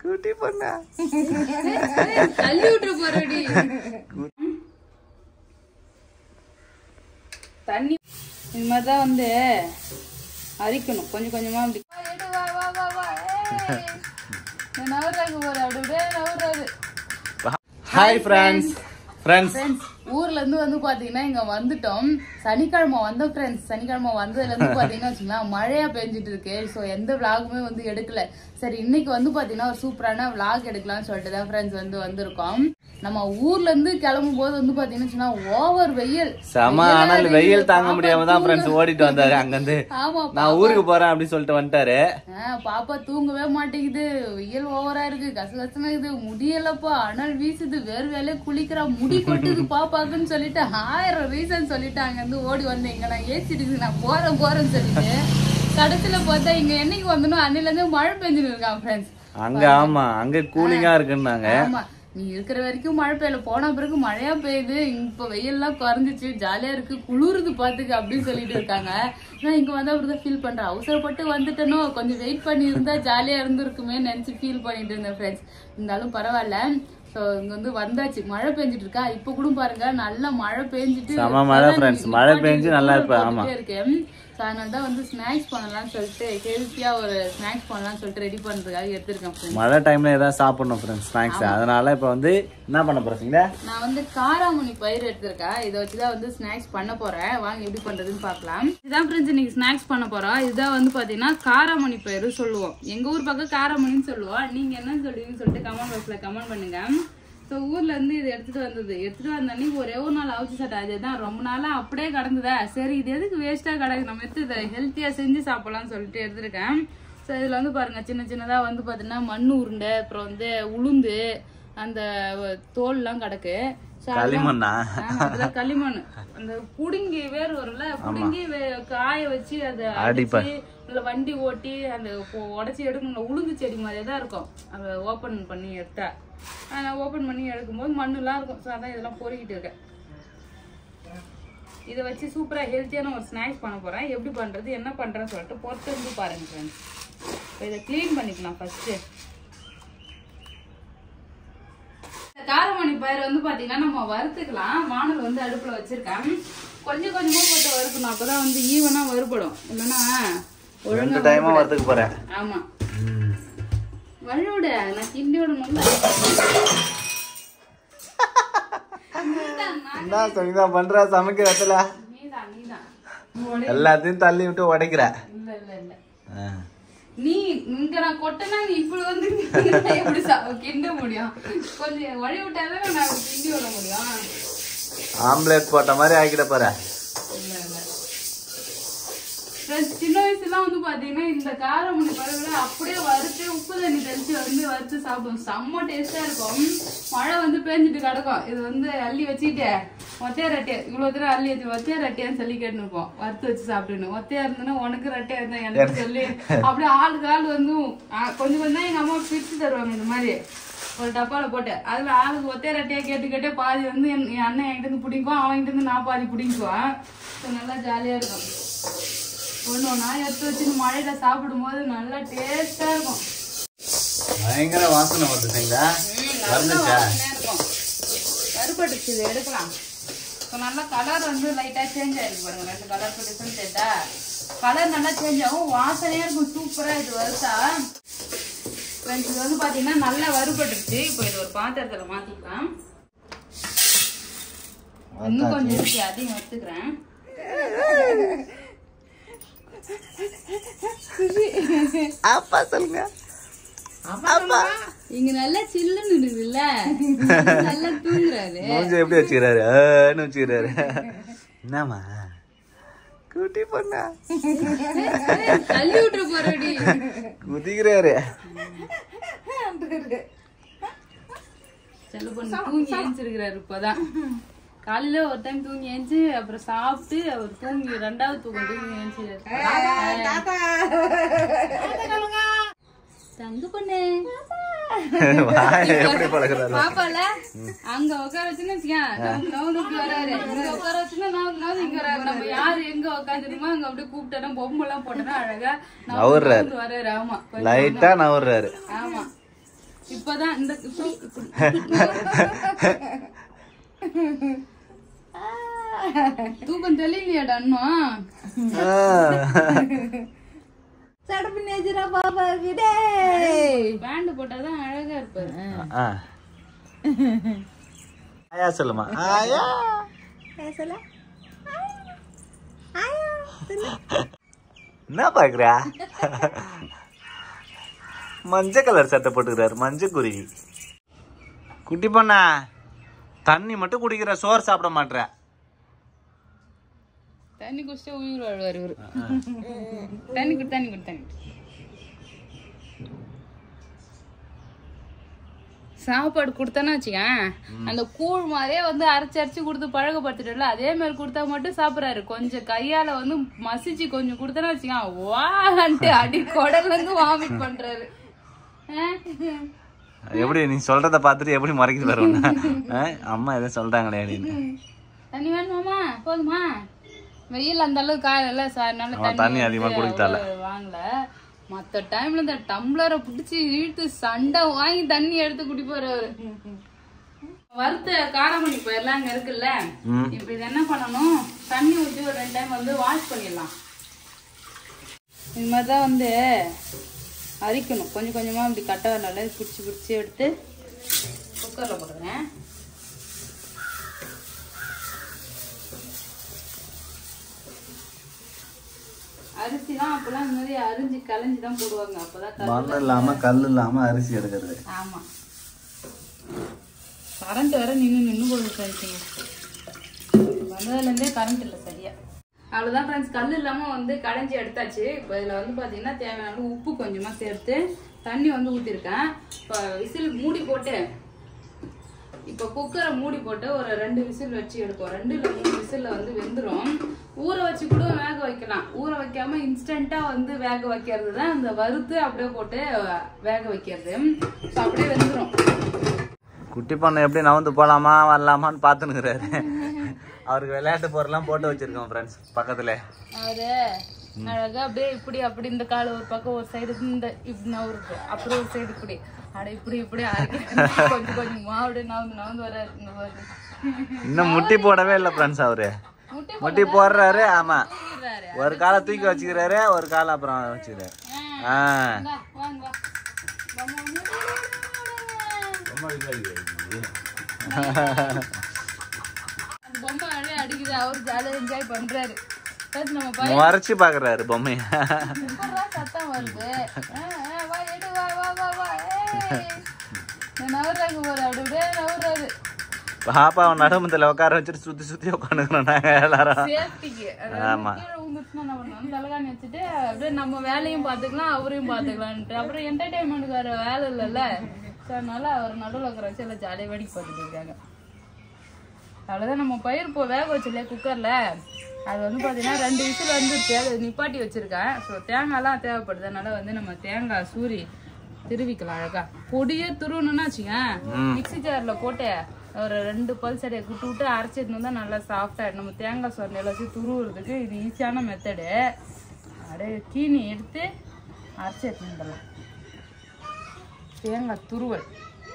குட்டி பொண்ணா தள்ளி விட்டுற போறடி தண்ணி இது மாதிரிதான் வந்து அரிக்கணும் கொஞ்சம் கொஞ்சமா அப்படி வா, வா, வா, வா, ஏய். இந்த நவராக்கு போற அப்படி அப்படியே நவராது ஹாய் ஃப்ரெண்ட்ஸ் ஃப்ரெண்ட்ஸ் ஃப்ரெண்ட்ஸ் ஊர்ல இருந்து வந்து பாத்தீங்கன்னா இங்க வந்துட்டோம் சனிக்கிழமை வந்தோம் ஃப்ரெண்ட்ஸ் சனிக்கிழமை வந்ததுல இருந்து பாத்தீங்கன்னா வச்சுக்கலாம் மழையா பெஞ்சிட்டு இருக்கு சோ எந்த விளாகுமே வந்து எடுக்கல சரி இன்னைக்கு வந்து பாத்தீங்கன்னா ஒரு சூப்பரான விளாக் எடுக்கலாம்னு சொல்லிட்டு தான் ஃப்ரெண்ட்ஸ் வந்து வந்திருக்கோம் நம்ம ஊர்ல இருந்து கிளம்பும் போது வந்து பாத்தீங்கன்னா ஓவர் வெயில் செம ஆனால் வெயில் தாங்க முடியாம தான் ஃப்ரெண்ட்ஸ் ஓடிட்டு வந்தாரு அங்கிருந்து ஆமா நான் ஊருக்கு போறேன் அப்படின்னு சொல்லிட்டு வந்துட்டாரு ஆ, பாப்பா தூங்கவே மாட்டேங்குது வெயில் ஓவரா இருக்கு கச கசனா இது முடியலப்பா அனல் வீசுது வேறு வேலையே குளிக்கிறா முடி கொட்டுது பாப்பாக்குன்னு சொல்லிட்டு ஆயிரம் ரீசன் சொல்லிட்டு அங்க இருந்து ஓடி வந்தேன் இங்க நான் ஏசிட்டு நான் போறேன் போறேன்னு சொல்லிட்டு கடைசியில பார்த்தா இங்க என்னைக்கு வந்தனோ அன்னில இருந்து மழை பெஞ்சுட்டு இருக்கான் ஃப்ரெண்ட்ஸ் அங்க ஆமா அங்க கூலிங்கா இருக்குன்னாங்க ஆமா நீ இருக்கிற வரைக்கும் மழை பெய்யல போன பிறகு மழையா பெய்யுது இப்ப வெயில்லாம் குறைஞ்சிச்சு ஜாலியா இருக்கு குளிருது பாத்துக்க அப்படின்னு சொல்லிட்டு இருக்காங்க நான் இங்க வந்து அப்படிதான் ஃபீல் பண்றேன் அவசரப்பட்டு வந்துட்டனோ கொஞ்சம் வெயிட் பண்ணி இருந்தா ஜாலியா இருந்திருக்குமே நினைச்சு ஃபீல் பண்ணிட்டு இருந்தேன் ஃப்ரெண்ட்ஸ் இருந்தாலும் பரவாயில்ல சோ இங்க வந்து வந்தாச்சு மழை பெஞ்சிட்டு இருக்கா இப்ப கூட பாருங்க நல்லா மழை பெஞ்சிட்டு செம மழை friends. மழை பெஞ்சு நல்லா இப்ப, ஆமா. போட்டுட்டே இருக்கேன் ஸோ அதனால தான் வந்து ஸ்நாக்ஸ் பண்ணலாம்னு சொல்லிட்டு ஹெல்த்தியா ஒரு ஸ்நாக்ஸ் பண்ணலாம்னு சொல்லிட்டு ரெடி பண்றதுக்காக எடுத்திருக்கேன் friends. மழை டைம்ல ஏதாவது சாப்பிடணும் ஃப்ரெண்ட்ஸ் ஸ்நாக்ஸ் அதனால இப்ப வந்து என்ன பண்ண போறீங்க நான் வந்து காராமணி பயிர் எடுத்திருக்கேன் இதை வச்சுதான் வந்து ஸ்நாக்ஸ் பண்ண போறேன் வாங்க எப்படி பண்றதுன்னு பார்க்கலாம் இதுதான் ஃப்ரெண்ட்ஸ் இன்னைக்கு ஸ்நாக்ஸ் பண்ண போறோம் இதுதான் வந்து பாத்தீங்கன்னா காராமணி பயிர் சொல்லுவோம் எங்க ஊர் பக்கம் காராமணின்னு சொல்லுவோம் நீங்க என்ன சொல்லுவீங்கன்னு சொல்லிட்டு கமெண்ட் பாக்ஸ்ல கமெண்ட் பண்ணுங்க ஸோ ஊர்ல இருந்து இது எடுத்துட்டு வந்தது எடுத்துட்டு வந்த அன்னைக்கு ஒரே ஒரு நாள் அவிச்சு சாப்பிட்டேன் அதுதான் ரொம்ப நாளா அப்படியே கிடந்ததா சரி இது எதுக்கு வேஸ்டா கிடக்கு நம்ம எடுத்து இதை ஹெல்த்தியா செஞ்சு சாப்பிடலாம்னு சொல்லிட்டு எடுத்திருக்கேன் ஸோ இதுல வந்து பாருங்க சின்ன சின்னதா வந்து பாத்தீங்கன்னா மண் உருண்டை அப்புறம் வந்து உளுந்து அந்த தோல்லாம் கிடக்கு So, அதெல்லாம்- களிமண்ணா ஆமா, அதுதான் களிமண் அந்த புடுங்கி வேர் வரும்ல புடுங்கி வே- காய வச்சு அதை அடிப்ப. அடிச்சு இல்ல வண்டி ஓட்டி அந்த பொ- உடைச்சி எடுக்கணும் உளுந்து செடி மாதிரியே தான் இருக்கும் அதை ஓபன் பண்ணி எடுத்தா ஓபன் பண்ணி எடுக்கும்போது மண்ணுலாம் இருக்கும் ஸோ அதான் இதெல்லாம் பொறுக்கிட்டு இருக்கேன் இதை வச்சு சூப்பரா ஹெல்த்தியான ஒரு ஸ்நாக்ஸ் பண்ண போறேன் எப்படி பண்றது என்ன பண்றேன்னு சொல்லிட்டு பொறுத்து இருந்து பாருங்க ஃப்ரெண்ட்ஸ் இதை க்ளீன் பண்ணிக்கலாம் ஃபர்ஸ்ட் இந்த காரமணி பயிர் வந்து பாத்தீங்கன்னா நம்ம வறுத்துக்கலாம் வானல் வந்து அடுப்புல வச்சிருக்கேன் கொஞ்சம் கொஞ்சமா போட்டு வறுக்கணும் அப்பதான் வந்து ஈவனா வறுபடும் இல்லைன்னா ரெண்டு ஒழுங்கா டைமா வரதுக்கு போறேன் ஆமா வழுவிட நான் கிண்டி விடணும்ல என்ன சங்கீதா பண்ற சமைக்கிற இடத்துல நீதான் நீதான் எல்லாத்தையும் தள்ளி விட்டு உடைக்கிற இல்ல இல்ல இல்ல ஆ. நீ இங்க நான் கொட்டனா நீ இப்படி வந்து நின்னா எப்படி சா- கிண்ட முடியும் கொஞ்சம் வழி விட்டாதான் நான் கிண்டி விட முடியும் ஆம்லெட் போட்ட மாதிரி ஆக்கிட போற இல்ல இல்ல Friends, சின்ன வயசுலாம் வந்து பாத்தீங்கன்னா இந்த காரமணி பழகுல அப்படியே வறுத்து உப்பு தண்ணி தெளிச்சு வந்து வறுத்து சாப்பிடுவோம் செம்ம டேஸ்டா இருக்கும் மழை வந்து பேஞ்சிட்டு கிடக்கும் இது வந்து அள்ளி வச்சுக்கிட்டு ஒத்தையா ரெட்டையா இவ்வளவு தூரம் அள்ளி வச்சு ஒத்தையா ரெட்டையான்னு சொல்லி கேட்டுன்னு இருப்போம் வறுத்து வச்சு சாப்பிட்டுன்னு ஒத்தையா இருந்ததுன்னா உனக்கு ரெட்டையா இருந்தா எனக்கு சொல்லி அப்படியே ஆளுக்கு ஆள் வந்து ஆ, கொஞ்சம் கொஞ்சம் தான் எங்க அம்மா பிரிச்சு தருவாங்க இந்த மாதிரி ஒரு டப்பால போட்டு அதுல ஆளுக்கு ஒத்தையா ரெட்டையா கேட்டு கேட்டே பாதி வந்து என் என் அண்ணன் என்கிட்ட இருந்து பிடிக்குவான் அவன் கிட்ட இருந்து நான் பாதி பிடிக்குவான் So, நல்லா ஜாலியா இருக்கும் ஒண்ணு ஒண்ணா எடுத்து வச்சு மழையில சாப்பிடும் போது நல்லா டேஸ்டா இருக்கும் பயங்கர வாசனை வருது சங்கீதா நல்லா வாசனையா இருக்கும் கருப்பட்டுச்சு இது எடுக்கலாம் இப்போ நல்லா கலர் வந்து லைட்டா சேஞ்ச் ஆயிருக்கு பாருங்க ரெண்டு கலர் டிஃபரன்ஸ் ஆயிட்டா கலர் நல்லா சேஞ்ச் ஆகும் வாசனையா இருக்கும் சூப்பரா இது வறுத்தா ஃப்ரெண்ட்ஸ் இது வந்து பாத்தீங்கன்னா நல்லா வறுபட்டுருச்சு இப்போ இது ஒரு பாத்திரத்துல மாத்திக்கலாம் இன்னும் கொஞ்சம் இருக்கு அதையும் வச்சுக்கிறேன் அப்பா சொல்லுங்க இங்க நல்லா சில்லுன்னு இருக்குதுல்ல நல்லா தூங்குறாரு மூஞ்ச எப்படி வச்சுக்கிறாரு ஏன்னு வச்சுக்கிறாரு என்னம்மா குட்டி பொண்ணா தள்ளி விட்டுற போறடி குதிக்கிறாரு செல்ல பொண்ணு தூங்கி ஏஞ்சிருக்கிறாரு இப்பதான் காலையில ஒரு டைம் தூங்கி ஏஞ்சி அப்புறம் சாப்பிட்டு அவர் தூங்கி ரெண்டாவது தூக்கம் தூங்கி ஏஞ்சி தங்க பொண்ணு வாய எப்படி பழகுறாரு பாப்பால அங்க உட்கார வச்சுன்னு வச்சுக்கேன் நவுந்து நவுந்து இப்படி வராரு இங்க உட்கார வச்சுன்னா நவுந்து நவுந்து இங்க வராரு நம்ம யாரு எங்க உட்காந்துருமோ அங்க அப்படியே கூப்பிட்டோன்னா பொம்மை எல்லாம் போட்டோன்னா அழகா நவுந்து நவுர்றாரு. நவுந்து வராரு ஆமா கொஞ்சம் லைட்டா நவர்றாரு ஆமா இப்பதான் இந்த இப்படி இப்படி தூக்கம் தெரியலையாடா இன்னும் சடப்பு நேஜரா பாபா கிடே பேண்ட் போட்டாதான் அழகா இருப்பாரு ஆ. ஆயா சொல்லுமா ஆயா பேசல என்ன பாக்குறா மஞ்சள் கலர் சட்டை போட்டுக்கிறாரு மஞ்சள் குருவி குட்டி பொண்ணா தண்ணி மட்டும் குடிக்கிற சோறு சாப்பிட மாட்ற தண்ணி குடிச்சா உயிர் வாழ்வார் இவரு தண்ணி குடி தண்ணி குடி தண்ணி குடி. சாப்பாடு கொடுத்தேன்னா வச்சுக்கேன் அந்த கூழ் மாதிரியே வந்து அரைச்சு அரைச்சு கொடுத்து பழகப்படுத்திட்டல அதே மாதிரி கொடுத்தா மட்டும் சாப்பிடுறாரு கொஞ்சம் கையால வந்து மசிச்சு கொஞ்சம் கொடுத்தேன்னா வச்சுக்கேன் வான்ட்டு அடி குடல்ல இருந்து வாமிட் பண்றாரு ஆஹ். எப்படி நீ சொல்றத பார்த்துட்டு எப்படி மறைக்குது வருவா அம்மா எதுவும் சொல்றாங்களே அப்படின்னு தண்ணி வேணுமாமா போதுமா வெயில் அந்த அளவுக்கு காயல சார் ஆமா, நல்ல தண்ணி அதிகமா குடிக்கத்தால. வாங்கல மத்த டைம்ல இந்த டம்ளரை பிடிச்சி இழுத்து சண்டை வாங்கி தண்ணி எடுத்து குடிப்பாரு அவரு வறுத்த காரமணி பயிரெல்லாம் அங்க இருக்குல்ல ம். இப்ப இது என்ன பண்ணணும் தண்ணி ஊத்தி ஒரு ரெண்டு டைம் வந்து வாஷ் பண்ணிடலாம் இது மாதிரிதான் வந்து அரிக்கணும் கொஞ்சம் கொஞ்சமா இப்படி கட்ட வரல பிடிச்சி பிடிச்சி எடுத்து குக்கர்ல போடுறேன் அரிசிலாம் அப்பெல்லாம் இந்த மாதிரி அரிஞ்சு கலைஞ்சு தான் போடுவாங்க அப்பதான் கல் மண் இல்லாம கல் இல்லாம அரிசி எடுக்கிறது ஆமா கரண்ட் வேற நின்று நின்று போகுது ஃப்ரெண்ட்ஸுங்க வந்ததுலேருந்தே கரண்ட் இல்லை சரியா அவ்வளோதான் ஃப்ரெண்ட்ஸ் கல் இல்லாமல் வந்து கடைஞ்சி எடுத்தாச்சு இப்போ இதில் வந்து பார்த்தீங்கன்னா தேவையான அளவு உப்பு கொஞ்சமாக சேர்த்து தண்ணி வந்து ஊற்றிருக்கேன் இப்போ விசில் மூடி போட்டு இப்போ குக்கரை மூடி போட்டு ஒரு ரெண்டு விசில் வச்சு எடுப்போம் ரெண்டு இல்லை மூணு விசில்ல வந்து வெந்துடும் ஊற வச்சு கூட வேக வைக்கலாம் ஊற வைக்காம இன்ஸ்டண்டா வந்து வேக வைக்கிறது தான் இந்த வறுத்து அப்படியே போட்டு வேக வைக்கிறது ஸோ அப்படியே வெந்துடும் குட்டி பொண்ணு எப்படி நவந்து போலாமா வரலாமான்னு பாத்துனுக்குறாரு அவருக்கு விளையாட்டு பொருள்லாம் போட்டு வச்சிருக்கோம் ஃப்ரெண்ட்ஸ் பக்கத்துல அவரு அழகா அப்படியே இப்படி அப்படி இந்த கால் ஒரு பக்கம் ஒரு சைடு இந்த இப்படி நவருக்கு அப்புறம் ஒரு சைடு இப்படி அட இப்படி இப்படி அரைக்க கொஞ்சம் கொஞ்சமா அப்படியே நவந்து நவந்து வராரு இங்க பாரு. இன்னும் முட்டி போடவே இல்லை ஃப்ரெண்ட்ஸ் அவரு முட்டை முட்டி போடுறாரு ஆமா போடுறாரு ஒரு காலை தூக்கி வச்சுக்கிறாரு ஒரு காலை அப்புறம் வச்சுக்கிறாரு ஆ இந்தா, வாங்க வா வாமா, அந்த பொம்மை அப்படியே அடிக்குது அவரு ஜாலியாக என்ஜாய் பண்றாரு First நம்ம பையன் மறைச்சு பாக்குறாரு பொம்மைய எப்படா சத்தம் வருது ஆ, ஆ, வா எடு வா வா வா வா ஏய். நான் நவர்றாங்க போற அப்படி அப்படியே நவர்றாரு பாப்பா அவன் நடுமத்துல உட்கார வச்சுட்டு சுத்தி சுத்தி உட்காந்துக்கிறோம் நாங்க எல்லாரும் சேஃப்டிக்கு ஆமா. கீழே விழுந்துச்சுன்னா என்ன பண்ணணும் தலைகாணி வச்சுட்டு அப்படியே நம்ம வேலையும் பார்த்துக்கலாம் அவரையும் பார்த்துக்கலான்ட்டு அப்புறம் என்டர்டைன்மெண்ட்டுக்கு வேற வேலை இல்லைல்ல ஸோ அதனால அவர் நடுவில் உட்கார வச்சு எல்லாம் ஜாலியாக வேடிக்கை பார்த்துட்டு இருக்காங்க அவ்வளோதான் நம்ம பயிர் இப்போ வேக வச்சில்ல குக்கரில் அது வந்து பார்த்தீங்கன்னா ரெண்டு விசில் வந்துருச்சு அதை நிப்பாட்டி வச்சிருக்கேன் ஸோ தேங்காய்லாம் தேவைப்படுது அதனால வந்து நம்ம தேங்காய் சூரி திருவிக்கலாம் அழகா பொடியே துருவணும்னா வச்சுக்கேன் மிக்ஸி ஜாரில் போட்டு ஒரு ரெண்டு பல் சடையை விட்டு விட்டு அரைச்சிட்டு வந்தா நல்லா சாஃப்டாக நம்ம தேங்காய் சொன்னையில வச்சு துருவுறதுக்கு இது ஈஸியான மெத்தடு அப்படியே கீனி எடுத்து அரைச்சி எடுத்துட்டு வந்துடலாம் தேங்காய் துருவல்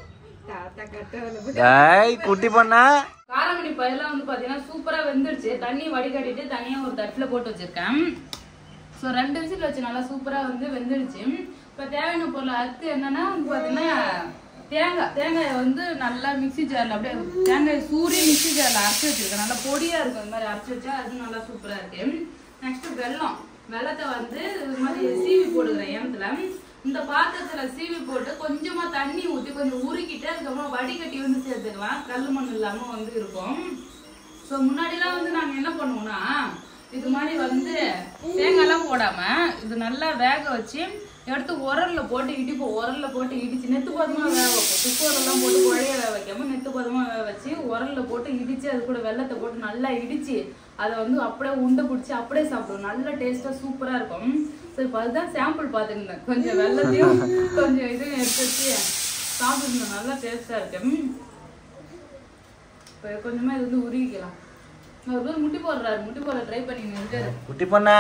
டேய் குட்டி பொண்ணா காரமணி பயிரெல்லாம் வந்து பாத்தீங்கன்னா சூப்பரா வெந்துருச்சு தண்ணி வடிகட்டிட்டு தனியா ஒரு தட்டுல போட்டு வச்சிருக்கேன் ஸோ ரெண்டு விசில் வச்சு நல்லா சூப்பரா வந்து வெந்துருச்சு இப்போ தேவையான பொருள் அடுத்து என்னன்னா வந்து பாத்தீங்கன்னா தேங்காய் தேங்காயை வந்து நல்லா மிக்ஸி ஜார்ல அப்படியே தேங்காய் சூரிய மிக்ஸி ஜார்ல அரைச்சி வச்சிருக்கேன் நல்லா பொடியா இருக்கும் இந்த மாதிரி அரைச்சி வச்சா அது நல்லா சூப்பரா இருக்கு நெக்ஸ்ட் வெல்லம் வெள்ளத்தை வந்து இது மாதிரி சீவி போடுகிறேன் ஏனத்துல இந்த பாத்திரத்துல சீவி போட்டு கொஞ்சமா தண்ணி ஊத்தி கொஞ்சம் உருக்கிட்டு அதுக்கப்புறம் வடிகட்டி வந்து சேர்த்துக்கலாம் கல் மண் இல்லாம வந்து இருக்கும் ஸோ முன்னாடிலாம் வந்து நாங்க என்ன பண்ணுவோம்னா இது மாதிரி வந்து தேங்காய்லாம் போடாம இது நல்லா வேக வச்சு எடுத்து உரல்ல போட்டு இடிப்போம் உரல்ல போட்டு இடிச்சு நெத்து பதமா வேக வைப்போம் குக்கர்லாம் போட்டு குழைய வேக வைக்காம நெத்து பதமா வேக வச்சு உரல்ல போட்டு இடிச்சு அது கூட வெள்ளத்தை போட்டு நல்லா இடிச்சு அதை வந்து அப்படியே உண்டை பிடிச்சி அப்படியே சாப்பிடுவோம் நல்ல டேஸ்டா சூப்பரா இருக்கும் ஸோ இப்போ அதுதான் சாம்பிள் பார்த்துருந்தேன் கொஞ்சம் வெள்ளத்தையும் கொஞ்சம் இதையும் எடுத்து வச்சு சாப்பிட்டுருந்தேன் நல்லா டேஸ்டா இருக்கு ம். இப்போ கொஞ்சமா இது வந்து உருகிக்கலாம் ஒரு பேர் முட்டி போடுறாரு முட்டி போட ட்ரை பண்ணிட்டு இருக்காரு குட்டி பொண்ணா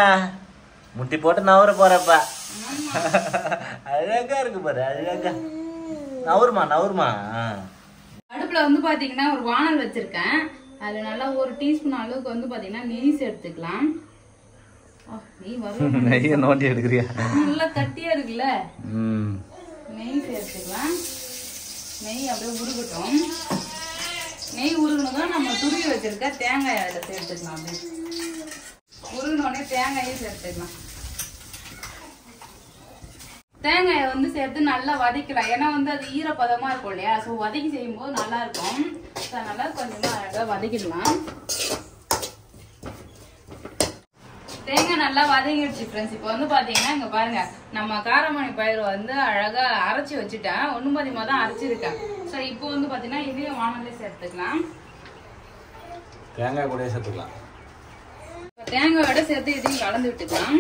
முட்டி போட்டு நவர போறப்ப அழகா இருக்கு பாரு அழகா நவுருமா நவுருமா ஆ. அடுப்புல வந்து பாத்தீங்கன்னா ஒரு வானல் வச்சிருக்கேன் அதுல நல்லா ஒரு டீஸ்பூன் அளவுக்கு வந்து பாத்தீங்கன்னா நெய் சேர்த்துக்கலாம் ஆ, நெய் வரும் நெய்ய நோண்டி எடுக்கிறியா நல்லா கட்டியா இருக்குல்ல ம் நெய் சேர்த்துக்கலாம் நெய் அப்படியே உருகட்டும் நெய் உருகணும் நம்ம துருவி வச்சிருக்க தேங்காய் அதில் சேர்த்துக்கலாம் அப்படியே உருகினோடனே தேங்காயும் சேர்த்துக்கலாம் தேங்காயை வந்து சேர்த்து நல்லா வதக்கலாம் ஏன்னா வந்து அது ஈரப்பதமா இருக்கும் இல்லையா ஸோ வதக்கி செய்யும்போது நல்லா இருக்கும் ஸோ அதனால கொஞ்சமா அழகா வதக்கிடலாம் தேங்காய் நல்லா வதங்கிடுச்சு ஃப்ரெண்ட்ஸ் இப்போ வந்து பாத்தீங்கன்னா இங்க பாருங்க நம்ம காரமணி பயிர் வந்து அழகா அரைச்சி வச்சுட்டேன் ஒண்ணு பதிமா தான் அரைச்சிருக்கேன் ஸோ இப்போ வந்து பாத்தீங்கன்னா இதையும் வானல்ல சேர்த்துக்கலாம் தேங்காய் கூட சேர்த்துக்கலாம் இப்ப தேங்காயோட சேர்த்து இதையும் கலந்து விட்டுக்கலாம்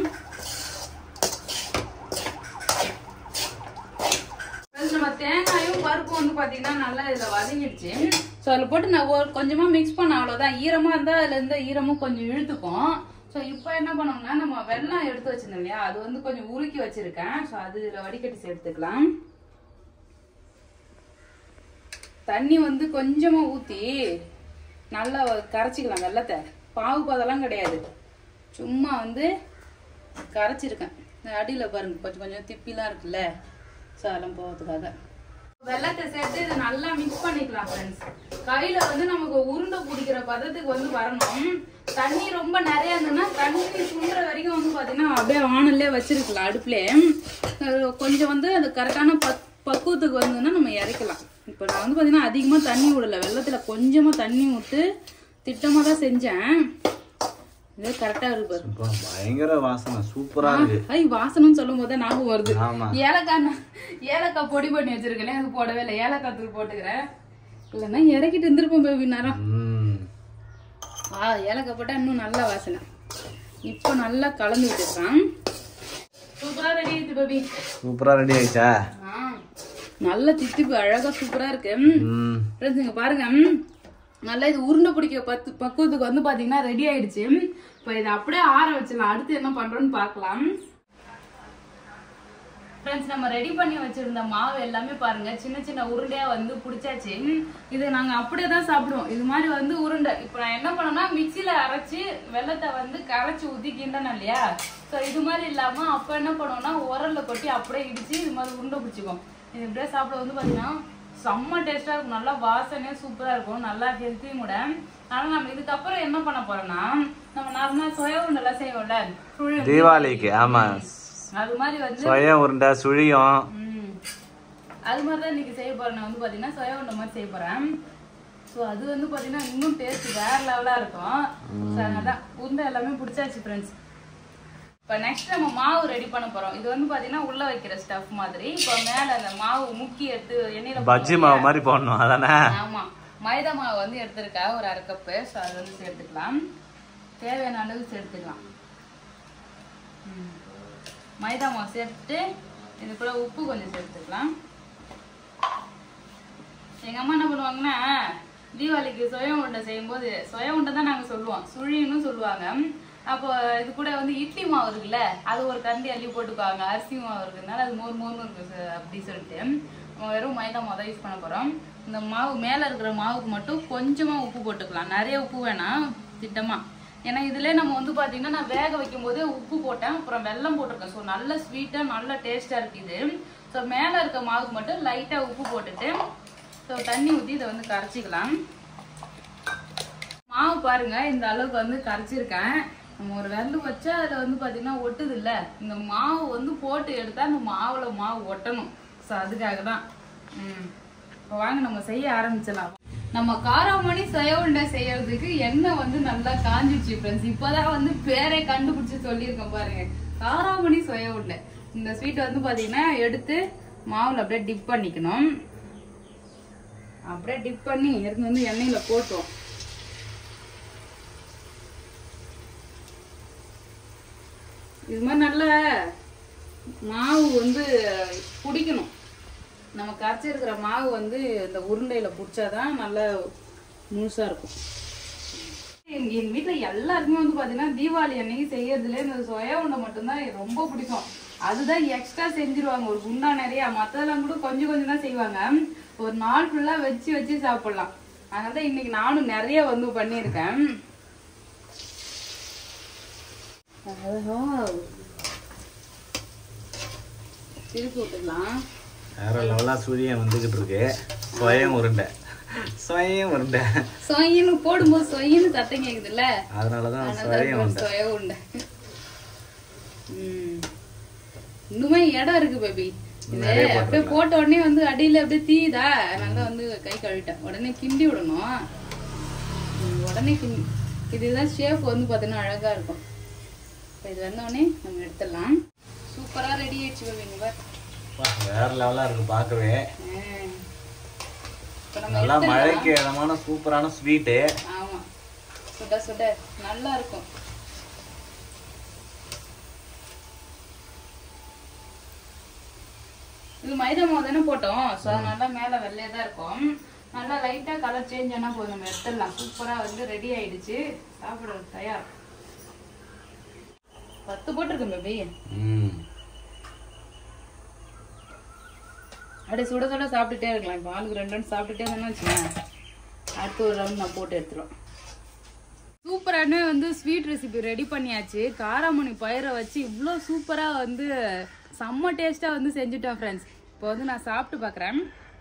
Friends, நம்ம தேங்காயும் பருப்பும் வந்து பாத்தீங்கன்னா நல்லா இதுல வதங்கிடுச்சு ஸோ அதில் போட்டு நான் ஒரு கொஞ்சமா மிக்ஸ் பண்ண அவ்வளவுதான் ஈரமா இருந்தா அதுல இருந்த ஈரமும் கொஞ்சம் இழுத்துக்கும் ஸோ இப்போ என்ன பண்ணோம்னா நம்ம வெல்லம் எடுத்து வச்சிருந்தோம் இல்லையா அது வந்து கொஞ்சம் உருக்கி வச்சிருக்கேன் ஸோ அது இதுல வடிகட்டி சேர்த்துக்கலாம் தண்ணி வந்து கொஞ்சமா ஊத்தி நல்லா கரைச்சிக்கலாம் வெள்ளத்தை பாவு பதெல்லாம் கிடையாது சும்மா வந்து கரைச்சிருக்கேன் இந்த அடியில பாருங்க கொஞ்சம் கொஞ்சம் திப்பிலாம் இருக்குல்ல ஸோ அதெல்லாம் போகிறதுக்காக வெள்ளத்தை சேர்த்து இதை நல்லா மிக்ஸ் பண்ணிக்கலாம் ஃப்ரெண்ட்ஸ் கையில வந்து நமக்கு உருண்டை பிடிக்கிற பதத்துக்கு வந்து வரணும் தண்ணி ரொம்ப நிறைய இருந்ததுன்னா தண்ணி சுண்டுற வரைக்கும் வந்து பாத்தீங்கன்னா அப்படியே வானல்லே வச்சிருக்கலாம் அடுப்புலே அஹ் கொஞ்சம் வந்து அது கரெக்டான பக் பக்குவத்துக்கு வந்ததுன்னா நம்ம இறக்கலாம் இப்போ நான் வந்து பாத்தீங்கன்னா அதிகமா தண்ணி விடல வெள்ளத்துல கொஞ்சமா தண்ணி விட்டு திட்டமா தான் செஞ்சேன் இது கரெக்டா இருக்கு பாரு அப்பா, பயங்கர வாசனை சூப்பரா இருக்கு ஐ வாசனைன்னு சொல்லும் போது ஞாபகம் வருது ஆமா ஏலக்காய் நான் ஏலக்காய் பொடி பண்ணி வச்சிருக்கேன் அது போடவே இல்லை ஏலக்காய் தூள் போட்டுக்கிறேன் இல்லைன்னா இறக்கிட்டு இருந்திருப்போம் பேபி நேரம் ம் ஆ ஏலக்காய் போட்டா இன்னும் நல்லா வாசனை இப்போ நல்லா கலந்து விட்டுருக்கான் சூப்பரா ரெடி ஆயிடுச்சு பேபி சூப்பரா ரெடி ஆயிடுச்சா ஆ நல்ல தித்திப்பு அழகா சூப்பரா இருக்கு ம் ஃப்ரெண்ட்ஸ் இங்க பாருங்க ம், நல்லா இது உருண்டை பிடிக்க பத்து பக்குவத்துக்கு வந்து பாத்தீங்கன்னா ரெடி ஆயிடுச்சு இப்போ இதை அப்படியே ஆற வச்சிடலாம் அடுத்து என்ன பண்றோம்னு பார்க்கலாம் ஃப்ரெண்ட்ஸ் நம்ம ரெடி பண்ணி வச்சிருந்த மாவு எல்லாமே பாருங்க சின்ன சின்ன உருண்டையா வந்து பிடிச்சாச்சு இது நாங்க அப்படியே தான் சாப்பிடுவோம் இது மாதிரி வந்து உருண்டை இப்போ நான் என்ன பண்ணேன்னா மிக்சியில அரைச்சு வெள்ளத்தை வந்து கரைச்சி ஊத்தி கிண்டணும் இல்லையா ஸோ இது மாதிரி இல்லாம அப்ப என்ன பண்ணுவோம்னா உரல்ல கொட்டி அப்படியே இடிச்சு இது மாதிரி உருண்டை பிடிச்சிக்கும் இது இப்படியே சாப்பிட வந்து பாத்தீங்கன்னா செம்ம டேஸ்டா இருக்கும் நல்லா வாசனையா சூப்பரா இருக்கும் நல்லா ஹெல்த்தியும் கூட ஆனா நம்ம இதுக்கப்புறம் என்ன பண்ண போறோம்னா நம்ம நார்மலா சோயா உருண்டெல்லாம் செய்வோம்ல சுழி தீபாவளிக்கு ஆமா அது மாதிரி வந்து சுய உருண்டை சுழியம் ம். அது மாதிரி தான் இன்னைக்கு செய்ய போறேன் நான் வந்து பாத்தீங்கன்னா சோயா உண்டை மாதிரி செய்ய போறேன் ஸோ அது வந்து பாத்தீங்கன்னா இன்னும் டேஸ்ட் வேற லெவலா இருக்கும் ஸோ அதனால உருண்டை எல்லாமே பிடிச்சாச்சு ஃப்ரெண்ட்ஸ் இப்போ நெக்ஸ்ட் நம்ம மாவு ரெடி பண்ண போறோம் இது வந்து பாத்தீங்கன்னா உள்ள வைக்கிற ஸ்டஃப் மாதிரி இப்போ மேல அந்த மாவு முக்கி எடுத்து எண்ணெயில பஜ்ஜி மாவு மாதிரி போடணும் அதானே ஆமா மைதா மாவு வந்து எடுத்திருக்கா ஒரு அரை கப்பு ஸோ அது வந்து சேர்த்துக்கலாம் தேவையான அளவு சேர்த்துக்கலாம் ம். மைதா மாவு சேர்த்துட்டு இது கூட உப்பு கொஞ்சம் சேர்த்துக்கலாம் எங்க அம்மா என்ன பண்ணுவாங்கன்னா தீபாவளிக்கு சுய உருண்டை செய்யும்போது சுய உருண்டை தான் நாங்க சொல்லுவோம் சுழின்னு சொல்லுவாங்க அப்போ இது கூட வந்து இட்லி மாவு இருக்குல்ல அது ஒரு கண்டி அள்ளி போட்டுக்குவாங்க அரிசி மாவு இருக்கிறதுனால அது மோர் மோர்னு இருக்கு ச- அப்படி சொல்லிட்டு நம்ம வெறும் மைதா மாவு தான் யூஸ் பண்ண போறோம் இந்த மாவு மேல இருக்கிற மாவுக்கு மட்டும் கொஞ்சமா உப்பு போட்டுக்கலாம் நிறைய உப்பு வேணாம் திட்டமா ஏன்னா இதுல நம்ம வந்து பாத்தீங்கன்னா நான் வேக வைக்கும் போது உப்பு போட்டேன் அப்புறம் வெல்லம் போட்டிருக்கேன் ஸோ நல்ல ஸ்வீட்டா நல்ல டேஸ்டா இருக்கு இது ஸோ மேல இருக்க மாவுக்கு மட்டும் லைட்டா உப்பு போட்டுட்டு ஸோ தண்ணி ஊற்றி இதை வந்து கரைச்சிக்கலாம் மாவு பாருங்க இந்த அளவுக்கு வந்து கரைச்சிருக்கேன் நம்ம ஒரு வெள்ளு வச்சா அதில் வந்து பார்த்தீங்கன்னா ஒட்டுது இல்ல இந்த மாவு வந்து போட்டு எடுத்தா அந்த மாவுல மாவு ஒட்டணும் ஸோ அதுக்காக தான் ம் இப்போ வாங்க நம்ம செய்ய ஆரம்பிச்சிடலாம் நம்ம காராமணி சுய உருண்டை செய்யறதுக்கு எண்ணெய் வந்து நல்லா காஞ்சிச்சு ஃப்ரெண்ட்ஸ் இப்போதான் வந்து பேரே கண்டுபிடிச்சு சொல்லியிருக்கேன் பாருங்க காராமணி சுய உருண்டை இந்த ஸ்வீட் வந்து பார்த்தீங்கன்னா எடுத்து மாவுல அப்படியே டிப் பண்ணிக்கணும் அப்படியே டிப் பண்ணி எடுத்து வந்து எண்ணெயில போட்டோம் இது மாதிரி நல்ல மாவு வந்து பிடிக்கணும் நம்ம கரைச்சிருக்கிற மாவு வந்து இந்த உருண்டையில பிடிச்சாதான் நல்லா முழுசா இருக்கும் எங்க எங்க வீட்ல எல்லாருக்குமே வந்து பாத்தீங்கன்னா தீபாவளி அன்னைக்கு செய்யறதுல இந்த சொயா உண்டை மட்டும்தான் ரொம்ப பிடிக்கும் அதுதான் எக்ஸ்ட்ரா செஞ்சிருவாங்க ஒரு குண்டா நிறைய மத்ததெல்லாம் கூட கொஞ்சம் கொஞ்சம் தான் செய்வாங்க ஒரு நாள் ஃபுல்லா வச்சு வச்சு சாப்பிடலாம் அதனால தான் இன்னைக்கு நானும் நிறைய வந்து பண்ணியிருக்கேன் திருப்பி விட்டுக்கலாம் வேற லெவலா சூரியன் வந்துகிட்டு இருக்கு சுயம் உருண்டை சுயம் உருண்டை சொயின்னு போடும்போது சொயின்னு சத்தம் கேக்குதுல்ல அதனாலதான் அதனால சுயம் உருண்டை சொய உண்டை ம். இன்னுமே இடம் இருக்கு பேபி இது நிறைய அப்படியே போட்ட உடனே வந்து அடியில அப்படியே தீயுதா அதனால தான் வந்து கை கழுவிட்டேன் உடனே கிண்டி விடணும் ம், உடனே கிண்டி இதுதான் ஷேப் வந்து பார்த்தீங்கன்னா அழகா இருக்கும் இப்போ இது வந்த உடனே நம்ம எடுத்துடலாம் சூப்பரா ரெடி ஆயிடுச்சு பேபி இங்க பாரு. வா, வேற லெவலா இருக்கு பார்க்கவே ஆ. இப்போ நம்ம நல்லா மழைக்கு இதமான சூப்பரான ஸ்வீட்டு ஆமா சுட சுட நல்லா இருக்கும் இது மைதா மாவு தானே போட்டோம் ஸோ அதனால மேல வெள்ளையா தான் இருக்கும் நல்லா லைட்டா கலர் சேஞ்ச் ஆனா போதும் நம்ம எடுத்துடலாம் சூப்பரா வந்து ரெடி ஆயிடுச்சு சாப்பிட தயார் பத்து போட்டிருக்கேன் பேபி ம் அப்படியே சுட சுட சாப்பிட்டுட்டே இருக்கலாம் இப்போ ஆளுக்கு ரெண்டு ரெண்டு சாப்பிட்டுட்டே இருந்தோம்னு வச்சுக்கேன் அடுத்து ஒரு ரவுண்ட் நான் போட்டு எடுத்துருவேன் சூப்பரான வந்து ஸ்வீட் ரெசிபி ரெடி பண்ணியாச்சு காராமணி பயிரை வச்சு இவ்வளோ சூப்பராக வந்து செம்ம டேஸ்ட்டாக வந்து செஞ்சுட்டோம் ஃப்ரெண்ட்ஸ் இப்போ வந்து நான் சாப்பிட்டு பார்க்குறேன்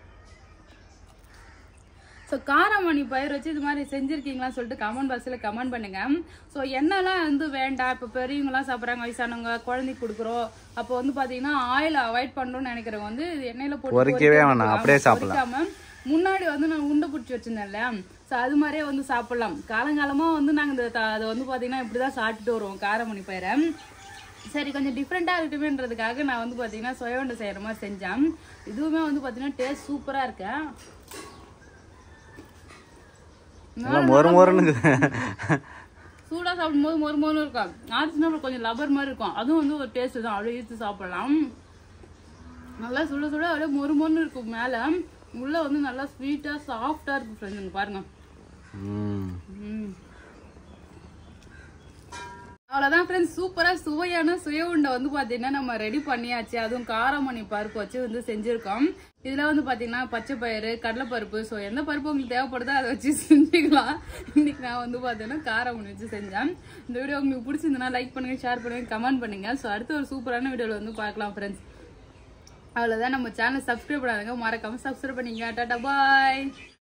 ஸோ காராமணி பயிர் வச்சு இது மாதிரி செஞ்சுருக்கீங்களான்னு சொல்லிட்டு கமெண்ட் பாக்ஸில் கமெண்ட் பண்ணுங்க ஸோ எண்ணெய்லாம் வந்து வேண்டாம் இப்போ பெரியவங்களாம் சாப்பிட்றாங்க வயசானவங்க குழந்தைக்கு கொடுக்குறோம் அப்போ வந்து பார்த்தீங்கன்னா ஆயில் அவாய்ட் பண்ணணும்னு நினைக்கிறவங்க வந்து இது எண்ணெயில் போட்டு பொரிக்கவே வேணாம், அப்படியே சாப்பிடலாம். பொரிக்காம முன்னாடி வந்து நான் உண்டை பிடிச்சி வச்சிருந்தேன்ல ஸோ அது மாதிரியே வந்து சாப்பிடலாம் காலங்காலமாக வந்து நாங்கள் இந்த த- அதை வந்து பார்த்தீங்கன்னா இப்படி தான் சாப்பிட்டுட்டு வருவோம் காரமணி பயிரை சரி கொஞ்சம் டிஃப்ரெண்ட்டாக இருக்கட்டுமேன்றதுக்காக நான் வந்து பார்த்தீங்கன்னா சுய உண்டை செய்கிற மாதிரி செஞ்சேன் இதுவுமே வந்து பார்த்தீங்கன்னா டேஸ்ட் சூப்பராக இருக்கேன் நல்லா மொறு மொறுன்னு சூடாக சாப்பிடும்போது மொறு மொறு இருக்கும் ஆச்சுன்னா கொஞ்சம் லப்பர் மாதிரி இருக்கும் அதுவும் வந்து ஒரு டேஸ்ட் தான் அப்படியே ஈர்த்து சாப்பிடலாம் நல்லா சுட சுட அப்படியே மொறு மொறுன்னு இருக்கும் மேலே உள்ள வந்து நல்லா ஸ்வீட்டாக சாஃப்டாக இருக்கும் ஃப்ரெண்ட்ஸ் பாருங்க ம் ம். அவ்வளோதான் ஃப்ரெண்ட்ஸ் சூப்பராக சுவையான சுய உண்டை வந்து பார்த்தீங்கன்னா நம்ம ரெடி பண்ணியாச்சு அதுவும் காரமணி பருப்பு வச்சு வந்து செஞ்சுருக்கோம் இதில் வந்து பார்த்தீங்கன்னா பச்சை பயிறு கடலைப்பருப்பு ஸோ எந்த பருப்பு உங்களுக்கு தேவைப்படுதோ அதை வச்சு செஞ்சுக்கலாம் இன்னைக்கு நான் வந்து பார்த்தீங்கன்னா காரமணி வச்சு செஞ்சேன் இந்த வீடியோ உங்களுக்கு பிடிச்சிருந்தனா லைக் பண்ணுங்க ஷேர் பண்ணுங்க கமெண்ட் பண்ணுங்க ஸோ அடுத்த ஒரு சூப்பரான வீடியோவில் வந்து பார்க்கலாம் ஃப்ரெண்ட்ஸ் அவ்வளோதான் நம்ம சேனல் சப்ஸ்கிரைப் பண்ணாதுங்க மறக்காம சப்ஸ்கிரைப் பண்ணிங்க டாட்டா பாய்